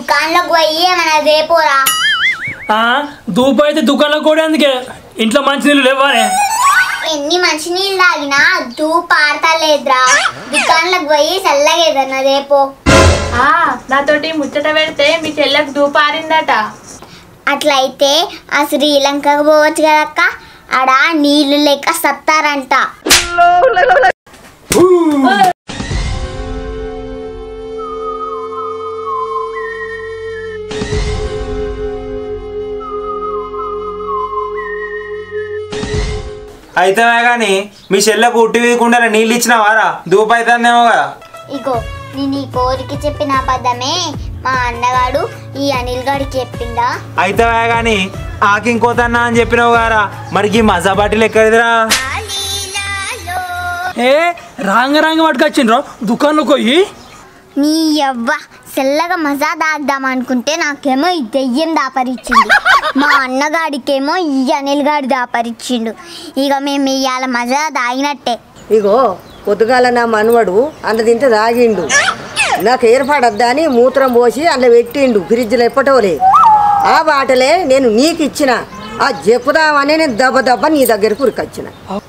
దుకాణంలోకి పోయి ఏమన్నా రేపోరా ఆ, ధూప అయితే దుకాణంలో కూడా అందుకే ఇంట్లో మంచినీళ్ళు లేవానే ఎన్ని మంచి నీళ్ళు తాగినా దూ పాడతలేదురా దుకాణంలోకి పోయి చల్లగా ఏదన్నా రేపో ఆ నాతోటి ముచ్చట పెడితే మీ చెల్లెకు దూపారిందట అట్లయితే ఆ శ్రీలంకకు పోవచ్చు కదక్క ఆడ నీళ్లు లేక సత్తారంట అయితే కానీ మీ చెల్లెకు ఉట్టి వీయకుండా నీళ్ళు ఇచ్చినావారా ధూప అవుతుందేమో కదా ఇగో నేను ఈ పోరికి చెప్పిన అబద్ధమే మా అన్నగాడు ఈ అనిల్ గాడికి చెప్పిండా అయితే కానీ ఆకి ఇంకోతన్నా అని చెప్పినావు గారా మరి ఈ మజా బాటిల్ ఎక్కడిదిరా ఏ రాంగ రాంగ పట్టుకొచ్చిండ్రు దుకాణంలోకి పోయి నీ యవ్వ చల్లగా మజా దాద్దాం అనుకుంటే నాకేమో ఈ దెయ్యం దాపరిచ్చింది మా అన్నగాడికేమో ఈ అనిల్ గాడి దాపరిచ్చిండు ఇక మేము ఇవాళ మజా దాగినట్టే ఇగో పొద్దుగాల నా మనవడు అంత తింటే తాగిండు నాకు ఏర్పడద్దా అని మూత్రం పోసి అందులో పెట్టిండు ఫ్రిడ్జ్లో ఎప్పటోలే ఆ బాటలే నేను నీకు ఇచ్చిన ఆ చెప్పుదామని నేను దెబ్బ దెబ్బ నీ దగ్గరకు ఉరికొచ్చిన